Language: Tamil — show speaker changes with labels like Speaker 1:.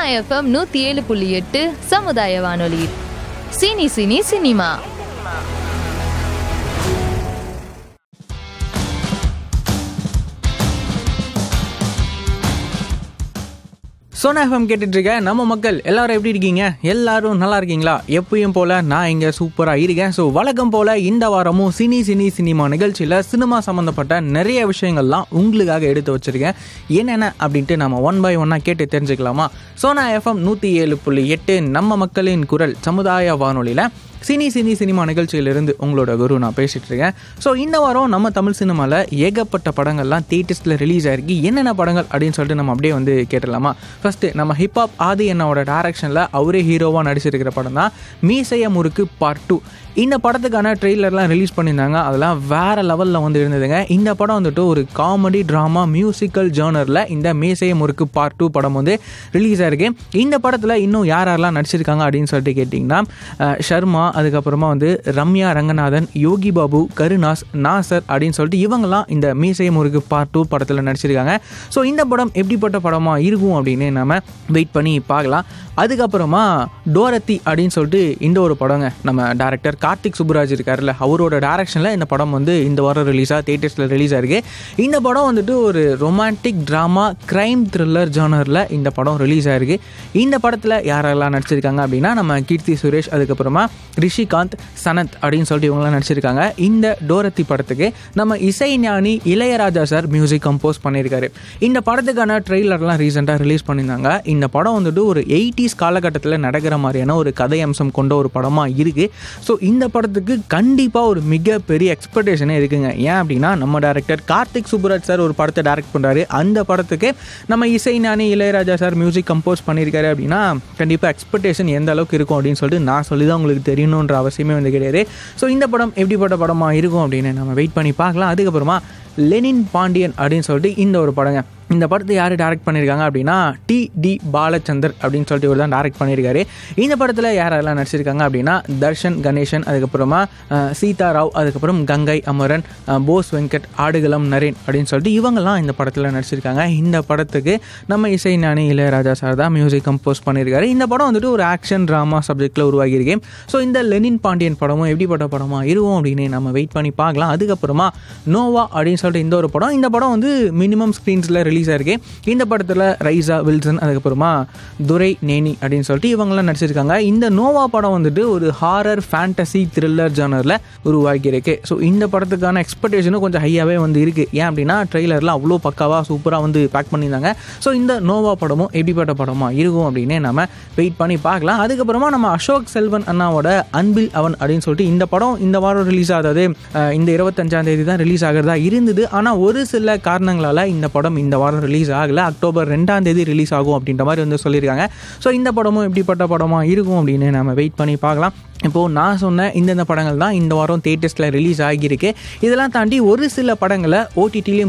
Speaker 1: சோனா எஃப்எம் நூத்தி ஏழு புள்ளி எட்டு சமுதாய வானொலி cine cine cinema
Speaker 2: Sona FM கேட்டுட்டு இருக்க நம்ம மக்கள் எல்லாரும் எப்படி இருக்கீங்க எல்லாரும் நல்லா இருக்கீங்களா எப்பயும் போல நான் இங்கே சூப்பராக இருக்கேன் ஸோ வழக்கம் போல இந்த வாரமும் சினி சினி சினிமா நிகழ்ச்சியில் சினிமா சம்மந்தப்பட்ட நிறைய விஷயங்கள்லாம் உங்களுக்காக எடுத்து வச்சிருக்கேன் என்னென்ன அப்படின்ட்டு நம்ம ஒன் பை ஒன்னாக கேட்டு தெரிஞ்சுக்கலாமா சோனா எஃப்எம் நூற்றி ஏழு புள்ளி எட்டு நம்ம மக்களின் குரல் சமுதாய வானொலியில் சினி சினி சினிமா நிகழ்ச்சியிலிருந்து உங்களோட குரு நான் பேசிட்டு இருக்கேன் ஸோ இந்த வாரம் நம்ம தமிழ் சினிமாவில் ஏகப்பட்ட படங்கள்லாம் தேட்டர்ஸில் ரிலீஸ் ஆயிருக்கு என்னென்ன படங்கள் அப்படின்னு சொல்லிட்டு நம்ம அப்படியே வந்து கேட்டுடலாமா ஃபர்ஸ்ட் நம்ம ஹிப்ஹாப் ஆதி என்னோட டைரக்ஷனில் அவரே ஹீரோவாக நடிச்சிருக்கிற படம் தான் மீசைய முறுக்கு பார்ட் டூ இந்த படத்துக்கான ட்ரெய்லர்லாம் ரிலீஸ் பண்ணியிருந்தாங்க அதெல்லாம் வேற லெவலில் வந்து இருந்ததுங்க இந்த படம் வந்துட்டு ஒரு காமெடி ட்ராமா மியூசிக்கல் ஜேர்னரில் இந்த மீசைய முறுக்கு பார்ட் டூ படம் வந்து ரிலீஸ் ஆயிருக்கு இந்த படத்தில் இன்னும் யார் யாரெல்லாம் நடிச்சிருக்காங்க அப்படின்னு சொல்லிட்டு கேட்டிங்கன்னா அஹ், ஷர்மா அதுக்கப்புறமா வந்து ரம்யா ரங்கநாதன் யோகி பாபு கருணாஸ் நாசர் அப்படின்னு சொல்லிட்டு இவங்கெல்லாம் இந்த மீசை முருகு பார்ட் டூ படத்தில் நடிச்சிருக்காங்க ஸோ இந்த படம் எப்படிப்பட்ட படமாக இருக்கும் அப்படின்னு நம்ம வெயிட் பண்ணி பார்க்கலாம் அதுக்கப்புறமா டோரத்தி அப்படின்னு சொல்லிட்டு இந்த ஒரு படங்க நம்ம டேரக்டர் கார்த்திக் சுப்புராஜ் இருக்கார்ல அவரோட டேரக்ஷனில் இந்த படம் வந்து இந்த வாரம் ரிலீஸாக தேட்டர்ஸில் ரிலீஸ் ஆயிருக்கு இந்த படம் வந்துட்டு ஒரு ரொமான்டிக் ட்ராமா கிரைம் த்ரில்லர் ஜானரில் இந்த படம் ரிலீஸ் ஆயிருக்கு இந்த படத்தில் யாரெல்லாம் நடிச்சிருக்காங்க அப்படின்னா நம்ம கீர்த்தி சுரேஷ் அதுக்கப்புறமா ரிஷிகாந்த் சனத் அப்படின்னு சொல்லிட்டு இவங்கெல்லாம் நடிச்சிருக்காங்க இந்த டோரத்தி படத்துக்கு நம்ம இசைஞானி இளையராஜா சார் மியூசிக் கம்போஸ் பண்ணியிருக்காரு இந்த படத்துக்கான ட்ரெய்லர்லாம் ரீசெண்டாக ரிலீஸ் பண்ணியிருந்தாங்க இந்த படம் வந்துட்டு ஒரு எயிட்டிஸ் காலகட்டத்தில் நடக்கிற மாதிரியான ஒரு கதை அம்சம் கொண்ட ஒரு படமாக இருக்குது ஸோ இந்த படத்துக்கு கண்டிப்பாக ஒரு மிகப்பெரிய எக்ஸ்பெக்டேஷனே இருக்குங்க ஏன் அப்படின்னா நம்ம டேரக்டர் கார்த்திக் சுப்புராஜ் சார் ஒரு படத்தை டைரக்ட் பண்ணுறாரு அந்த படத்துக்கு நம்ம இசைஞானி இளையராஜா சார் மியூசிக் கம்போஸ் பண்ணியிருக்காரு அப்படின்னா கண்டிப்பாக எக்ஸ்பெக்டேஷன் எந்த அளவுக்கு இருக்கும் அப்படின்னு சொல்லிட்டு நான் சொல்லி தான் உங்களுக்கு தெரியணுன்ற அவசியமே வந்து கிடையாது ஸோ இந்த படம் எப்படிப்பட்ட படமாக இருக்கும் அப்படின்னு நம்ம வெயிட் பண்ணி பார்க்கலாம் அதுக்கப்புறமா லெனின் பாண்டியன் அப்படின்னு சொல்லிட்டு இந்த ஒரு படங்க இந்த படத்தை யார் டைரக்ட் பண்ணியிருக்காங்க அப்படின்னா டி டி பாலச்சந்தர் அப்படின்னு சொல்லிட்டு இவர் தான் டைரக்ட் பண்ணியிருக்காரு இந்த படத்தில் யாரெல்லாம் நடிச்சிருக்காங்க அப்படின்னா தர்ஷன் கணேசன் அதுக்கப்புறமா அஹ், சீதா ராவ் அதுக்கப்புறம் கங்கை அமரன் அஹ், போஸ் வெங்கட் ஆடுகளம் நரேன் அப்படின்னு சொல்லிட்டு இவங்கெல்லாம் இந்த படத்தில் நடிச்சிருக்காங்க இந்த படத்துக்கு நம்ம இசை ஞானி இளையராஜா சார் தான் மியூசிக் கம்போஸ் பண்ணியிருக்காரு இந்த படம் வந்துட்டு ஒரு ஆக்ஷன் ட்ராமா சப்ஜெக்டில் உருவாகியிருக்கு ஸோ இந்த லெனின் பாண்டியன் படமும் எப்படிப்பட்ட படமாக இருக்கும் அப்படின்னு நம்ம வெயிட் பண்ணி பார்க்கலாம் அதுக்கப்புறமா நோவா அப்படின்னு சொல்லிட்டு இந்த ஒரு படம் இந்த படம் வந்து மினிமம் ஸ்க்ரீன்ஸில் ரிலீஸ் ஆயிருக்கு இந்த படத்தில் ரைசா வில்சன் அதுக்கப்புறமா துரை நேனி அப்படின்னு சொல்லிட்டு இவங்கெல்லாம் நடிச்சிருக்காங்க இந்த நோவா படம் வந்துட்டு ஒரு ஹாரர் ஃபேண்டசி த்ரில்லர் ஜானரில் உருவாகியிருக்கு ஸோ இந்த படத்துக்கான எக்ஸ்பெக்டேஷனும் கொஞ்சம் ஹையாகவே வந்து இருக்குது ஏன் அப்படின்னா ட்ரெய்லரில் அவ்வளோ பக்காவாக சூப்பராக வந்து பேக் பண்ணியிருந்தாங்க ஸோ இந்த நோவா படமும் எப்படிப்பட்ட படமாக இருக்கும் அப்படின்னு நம்ம வெயிட் பண்ணி பார்க்கலாம் அதுக்கப்புறமா நம்ம அசோக் செல்வன் அண்ணாவோட அன்பில் அவன் அப்படின்னு சொல்லிட்டு இந்த படம் இந்த வாரம் ரிலீஸ் ஆகாது அஹ் இந்த இருபத்தஞ்சாம் தேதி தான் ரிலீஸ் ஆகிறதா இருந்தது ஆனால் ஒரு சில காரணங்களால் இந்த படம் இந்த வாரம் ரிலீஸ் ஆகலை அக்டோபர் ரெண்டாம் தேதி ரிலீஸ் ஆகும் அப்படின்ற மாதிரி வந்து சொல்லியிருக்காங்க ஸோ இந்த படமும் எப்படிப்பட்ட படமாக இருக்கும் அப்படின்னு நம்ம வெயிட் பண்ணி பார்க்கலாம் இப்போது நான் சொன்ன இந்தந்த படங்கள் தான் இந்த வாரம் தேட்டர்ஸில் ரிலீஸ் ஆகியிருக்கு இதெல்லாம் தாண்டி ஒரு சில படங்களை ஓடிடிலையும்